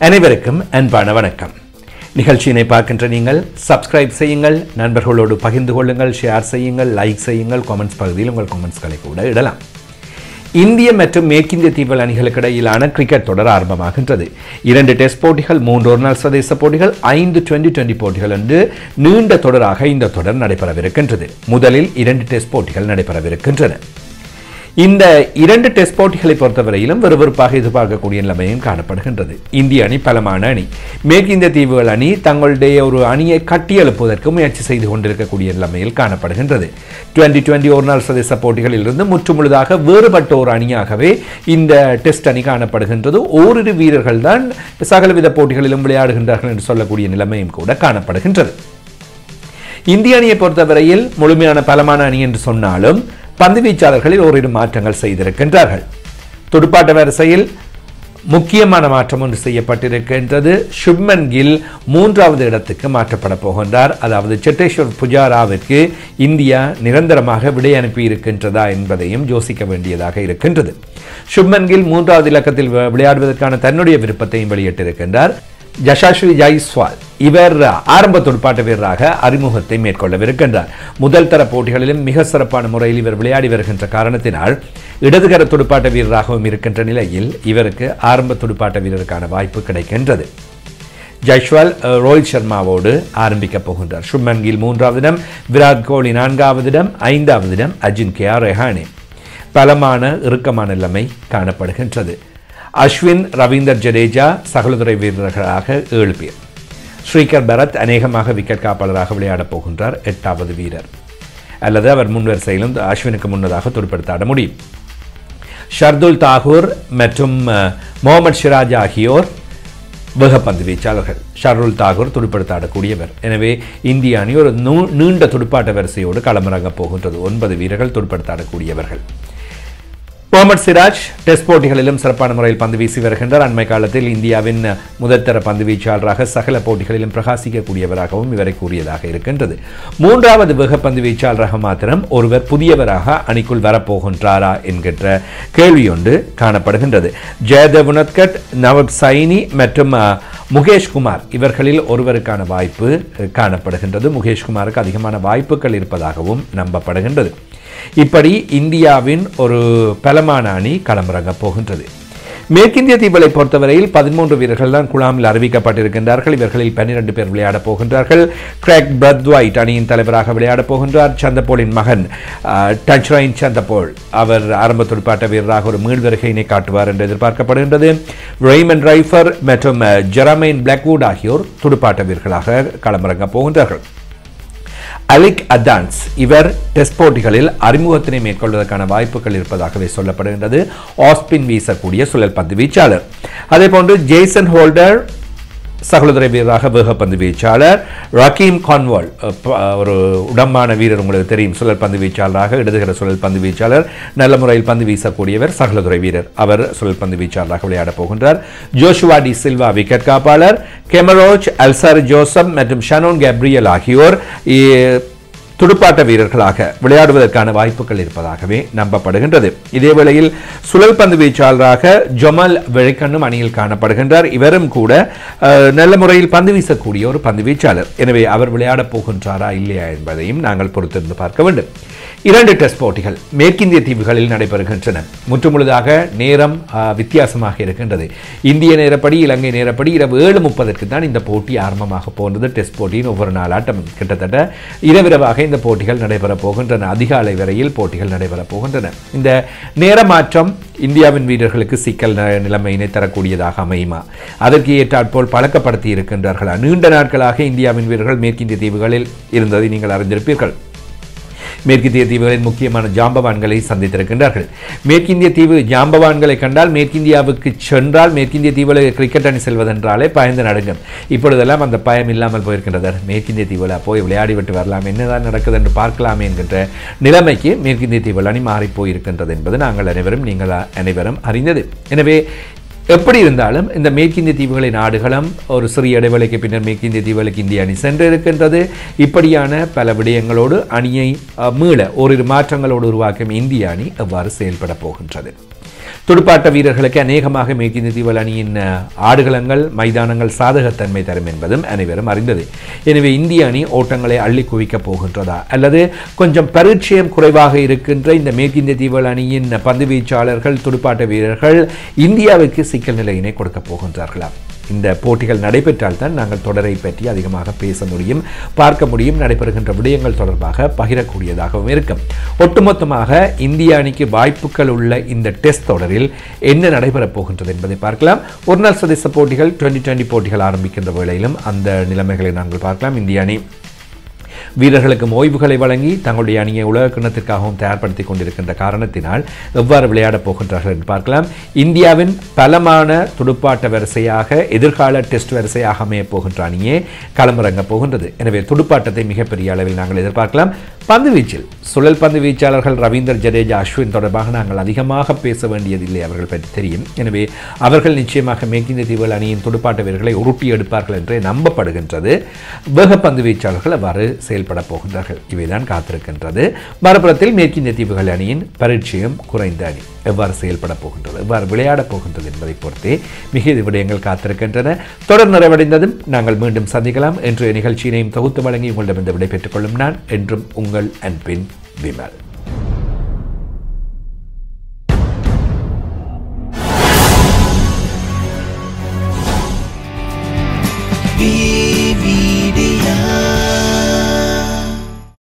அனைவருக்கும் அன்பான வணக்கம் நிகழ்ச்சியினை பார்க்கின்ற நீங்கள் சப்ஸ்கிரைப் செய்யுங்கள் நண்பர்களோடு பகிர்ந்து கொள்ளுங்கள் ஷேர் செய்யுங்கள் லைக் செய்யுங்கள் கமெண்ட்ஸ் பகுதியில் உங்கள் கமெண்ட்ஸ்களை கூட இடலாம் இந்திய மற்றும் மேற்கிந்திய தீவுகள் அணிகளுக்கு இடையிலான கிரிக்கெட் தொடர் ஆரம்பமாகின்றது இரண்டு டெஸ்ட் போட்டிகள் மூன்று ஒருநாள் சர்வதேச போட்டிகள் ஐந்து டுவெண்டி டுவெண்டி போட்டிகள் என்று நீண்ட தொடராக இந்த தொடர் நடைபெறவிருக்கின்றது முதலில் இரண்டு டெஸ்ட் போட்டிகள் நடைபெறவிருக்கின்றன இந்த இரண்டு டெஸ்ட் போட்டிகளை பொறுத்தவரையிலும் விறுவிறுப்பாக எதிர்பார்க்கக்கூடிய நிலைமையும் காணப்படுகின்றது இந்திய அணி பலமான அணி மேற்கிந்திய தீவுகள் அணி தங்களுடைய ஒரு அணியை கட்டியெழுப்புவதற்கு முயற்சி செய்து கொண்டிருக்கக்கூடிய நிலைமையில் காணப்படுகின்றது டுவெண்டி டுவெண்டி ஒரு நாள் சதேச போட்டிகளிலிருந்து முற்றுமுழுதாக வேறுபட்ட ஒரு அணியாகவே இந்த டெஸ்ட் அணி காணப்படுகின்றது ஓரிரு வீரர்கள் தான் சகலவித போட்டிகளிலும் விளையாடுகின்றார்கள் என்று சொல்லக்கூடிய நிலைமையும் கூட காணப்படுகின்றது இந்திய அணியை பொறுத்தவரையில் முழுமையான பலமான அணி என்று சொன்னாலும் பந்து வீச்சாளர்களில் ஓரிரு மாற்றங்கள் செய்திருக்கின்றார்கள் துடுப்பாட்ட வரிசையில் முக்கியமான மாற்றம் ஒன்று செய்யப்பட்டிருக்கின்றது சுப்மன் கில் மூன்றாவது இடத்துக்கு மாற்றப்பட போகின்றார் அதாவது செட்டேஸ்வர் புஜாராவிற்கு இந்தியா நிரந்தரமாக விடை அனுப்பி இருக்கின்றதா என்பதையும் யோசிக்க வேண்டியதாக இருக்கின்றது சுப்மன் கில் மூன்றாவது இலக்கத்தில் விளையாடுவதற்கான தன்னுடைய விருப்பத்தையும் வெளியிட்டிருக்கின்றார் ஜஷாஸ்ரீ ஜாய்ஸ்வால் இவர் ஆரம்ப துடுப்பாட்ட வீரராக அறிமுகத்தை மேற்கொள்ளவிருக்கின்றார் முதல் தர போட்டிகளிலும் மிக சிறப்பான முறையில் இவர் விளையாடி வருகின்ற காரணத்தினால் இடதுகர துடுப்பாட்ட வீரராகவும் இருக்கின்ற நிலையில் இவருக்கு ஆரம்ப துடுப்பாட்ட வீரருக்கான வாய்ப்பு கிடைக்கின்றது ஜைஷ்வால் ரோஹித் சர்மாவோடு ஆரம்பிக்கப் போகின்றார் சுப்மன் கில் மூன்றாவது இடம் விராட் கோலி நான்காவது இடம் ஐந்தாவது இடம் அஜின்கியா ரெஹானே பலமான இறுக்கமான நிலைமை காணப்படுகின்றது அஸ்வின் ரவீந்தர் ஜடேஜா சகலதுறை வீரர்களாக ஏழு பேர் ஸ்ரீகர் பரத் அநேகமாக விக்கெட் காப்பாளராக விளையாடப் போகின்றார் எட்டாவது வீரர் அல்லது அவர் முன்வரிசையிலும் அஸ்வினுக்கு முன்னதாக துடுப்படுத்தாட முடியும் ஷர்துல் தாகூர் மற்றும் முகமது சிராஜ் ஆகியோர் வேகப்பந்து வீச்சாளர்கள் ஷர்ருல் தாகூர் துடுப்படுத்தாடக்கூடியவர் எனவே இந்திய அணி ஒரு நீண்ட துடுப்பாட்ட வரிசையோடு களமிறங்கப் போகின்றது ஒன்பது வீரர்கள் துடுப்படுத்தாடக்கூடியவர்கள் முகமது சிராஜ் டெஸ்ட் போட்டிகளிலும் சிறப்பான முறையில் பந்து வீசி வருகின்றார் அண்மை காலத்தில் இந்தியாவின் முதற்தர பந்து வீச்சாளராக சகல போட்டிகளிலும் பிரகாசிக்கக்கூடியவராகவும் இவரை கூறியதாக இருக்கின்றது மூன்றாவது வேகப்பந்து வீச்சாளராக மாத்திரம் ஒருவர் புதியவராக அணிக்குள் வரப்போகின்றாரா என்கின்ற கேள்வி ஒன்று காணப்படுகின்றது ஜெயதேவ் உனத்கட் நவப் சைனி மற்றும் முகேஷ்குமார் இவர்களில் ஒருவருக்கான வாய்ப்பு காணப்படுகின்றது முகேஷ்குமாருக்கு அதிகமான வாய்ப்புகள் இருப்பதாகவும் நம்பப்படுகின்றது இப்படி இந்தியாவின் ஒரு பலமான அணி களமிறங்கப் போகின்றது மேற்கிந்திய தீவுகளை பொறுத்தவரையில் பதிமூன்று வீரர்கள் தான் குழாமில் அறிவிக்கப்பட்டிருக்கின்றார்கள் இவர்களில் பன்னிரண்டு பேர் விளையாடப் போகின்றார்கள் கிராக் பிரத்வைட் அணியின் தலைவராக விளையாடப் போகின்றார் சந்தபோலின் மகன் டச்ரைன் சந்தபோல் அவர் ஆரம்ப துடுப்பாட்ட வீரராக ஒரு மீள் வருகையினை காட்டுவார் என்று எதிர்பார்க்கப்படுகின்றது ரெய்மன் ரைஃபர் மற்றும் ஜெரமைன் பிளாக்வுட் ஆகியோர் துடுப்பாட்ட வீரர்களாக களமிறங்கப் போகின்றார்கள் அலிக் அதான்ஸ் இவர் டெஸ்ட் போட்டிகளில் அறிமுகத்தினை மேற்கொள்வதற்கான வாய்ப்புகள் இருப்பதாகவே சொல்லப்படுகின்றது ஆஸ்பின் வீசக்கூடிய சுழல் பந்து வீச்சாளர் அதே போன்று ஜேசன் ஹோல்டர் சகோதர வீரராக வேகப்பந்து வீச்சாளர் ரக்கீம் கான்வால் ஒரு உடம்பான வீரர் உங்களுக்கு தெரியும் சுழல் பந்து வீச்சாளராக இடதுகிற சுழல் பந்து வீச்சாளர் நல்ல முறையில் பந்து வீசக்கூடியவர் சகலதுறை வீரர் அவர் சுழல் பந்து வீச்சாளராக விளையாடப் போகின்றார் ஜோஷுவா டி சில்வா விக்கெட் காப்பாளர் கெமரோச் அல்சார் ஜோசப் மற்றும் ஷனோன் கேப்ரியல் ஆகியோர் துடுப்பாட்ட வீரர்களாக விளையாடுவதற்கான வாய்ப்புகள் இருப்பதாகவே நம்பப்படுகின்றது இதேவேளையில் சுழல் பந்து வீச்சாளராக ஜொமல் விழைக்கண்ணும் அணியில் காணப்படுகின்றார் இவரும் கூட நல்ல முறையில் பந்து வீசக்கூடிய ஒரு பந்து வீச்சாளர் எனவே அவர் விளையாடப் போகின்றாரா இல்லையா என்பதையும் நாங்கள் பொறுத்திருந்து பார்க்க வேண்டும் இரண்டு டெஸ்ட் போட்டிகள் மேற்கிந்திய தீவுகளில் நடைபெறுகின்றன முற்றுமுழுதாக நேரம் வித்தியாசமாக இருக்கின்றது இந்திய நேரப்படி இலங்கை நேரப்படி இரவு ஏழு முப்பதற்கு தான் இந்த போட்டி ஆரம்பமாக போன்றது டெஸ்ட் போட்டியின் ஒவ்வொரு நாளாட்டம் கிட்டத்தட்ட இரவிரவாக இந்த போட்டிகள் நடைபெறப் போகின்றன அதிகாலை வரையில் போட்டிகள் நடைபெறப் போகின்றன இந்த நேர மாற்றம் இந்தியாவின் வீரர்களுக்கு சிக்கல் நிலைமையினை தரக்கூடியதாக அமையுமா அதற்கு ஏற்றாற்போல் பழக்கப்படுத்தி இருக்கின்றார்களா நீண்ட நாட்களாக இந்தியாவின் வீரர்கள் மேற்கிந்திய தீவுகளில் இருந்ததை நீங்கள் அறிந்திருப்பீர்கள் மேற்கிந்திய தீவுகளின் முக்கியமான ஜாம்பவான்களை சந்தித்திருக்கின்றார்கள் மேற்கிந்திய தீவு ஜாம்பவான்களை கண்டால் மேற்கிந்தியாவுக்கு சென்றால் மேற்கிந்திய தீவுல கிரிக்கெட் அணி செல்வதென்றாலே பயந்து நடுங்கும் இப்பொழுதெல்லாம் அந்த பயம் இல்லாமல் போயிருக்கின்றது மேற்கிந்திய தீவுல போய் விளையாடிவிட்டு வரலாம் என்னதான் நடக்குது என்று பார்க்கலாமே என்கின்ற நிலைமைக்கு மேற்கிந்திய தீவுகள் அணி மாறிப் போயிருக்கின்றது என்பது நாங்கள் அனைவரும் நீங்கள் அனைவரும் அறிந்தது எனவே எப்படி இருந்தாலும் இந்த மேற்கிந்திய தீவுகளை நாடுகளும் ஒரு சிறிய இடைவெளிக்கு பின்னர் மேற்கிந்திய தீவுகளுக்கு இந்திய அணி சென்றிருக்கின்றது இப்படியான பல விடயங்களோடு அணியை அஹ், மீள ஓரிரு மாற்றங்களோடு உருவாக்கும் இந்திய அணி எவ்வாறு செயல்பட போகின்றது துடுப்பாட்ட வீரர்களுக்கு அநேகமாக மேற்கிந்திய தீவுகள் அணியின் அஹ், ஆடுகளங்கள் மைதானங்கள் சாதகத்தன்மை தரும் என்பதும் அனைவரும் அறிந்தது எனவே இந்திய அணி ஓட்டங்களை அள்ளி குவிக்கப் போகின்றதா அல்லது கொஞ்சம் பரிச்சயம் குறைவாக இருக்கின்ற இந்த மேற்கிந்திய தீவுகள் அணியின் பந்து வீச்சாளர்கள் துடுப்பாட்ட வீரர்கள் இந்தியாவுக்கு சிக்கல் நிலையினை கொடுக்கப் போகின்றார்களா இந்த போட்டிகள் நடைபெற்றால் தான் நாங்கள் தொடரை பற்றி அதிகமாக பேச முடியும் பார்க்க முடியும் நடைபெறுகின்ற விடயங்கள் தொடர்பாக பகிரக்கூடியதாகவும் இருக்கும் ஒட்டுமொத்தமாக இந்திய அணிக்கு வாய்ப்புகள் உள்ள இந்த டெஸ்ட் தொடரில் என்ன நடைபெறப் போகின்றது என்பதை பார்க்கலாம் ஒரு நாள் சதேச போட்டிகள் டுவெண்ட்டி டுவெண்ட்டி போட்டிகள் ஆரம்பிக்கின்ற வேளையிலும் அந்த நிலைமைகளை நாங்கள் பார்க்கலாம் இந்திய அணி வீரர்களுக்கும் ஓய்வுகளை வழங்கி தங்களுடைய அணியை உலக கிண்ணத்திற்காகவும் தயார்படுத்தி கொண்டிருக்கின்ற காரணத்தினால் எவ்வாறு விளையாடப் போகின்றார்கள் என்று பார்க்கலாம் இந்தியாவின் பலமான துடுப்பாட்ட வரிசையாக எதிர்கால டெஸ்ட் வரிசையாக அமையப் போகின்ற அணியே களமிறங்கப் போகின்றது எனவே துடுப்பாட்டத்தை மிகப்பெரிய அளவில் நாங்கள் எதிர்பார்க்கலாம் பந்து வீச்சில் சுழல் பந்து வீச்சாளர்கள் ரவீந்தர் ஜடேஜா அஸ்வின் தொடர்பாக நாங்கள் அதிகமாக பேச வேண்டியதில்லை அவர்கள் பற்றி தெரியும் எனவே அவர்கள் நிச்சயமாக மேற்கிந்திய தீவுகள் அணியின் துடுப்பாட்ட வீரர்களை உருட்டி எடுப்பார்கள் என்றே நம்பப்படுகின்றது வேகப்பந்து வீச்சாளர்கள் அவ்வாறு செயல்பட போகின்றார்கள் இவைதான் காத்திருக்கின்றது மறுபுறத்தில் மேற்கிந்திய தீவுகள் அணியின் பரிச்சயம் குறைந்த அணி எவ்வாறு செயல்பட போகின்றது எவ்வாறு விளையாடப் போகின்றது என்பதை பொறுத்தே மிக விடயங்கள் காத்திருக்கின்றன தொடர் நிறைவடைந்ததும் நாங்கள் மீண்டும் சந்திக்கலாம் என்று நிகழ்ச்சியினையும் தொகுத்து வழங்கி உங்களிடமிருந்து விடைபெற்றுக் கொள்ளும் நான் என்றும் உங்கள் அன்பின் விமல்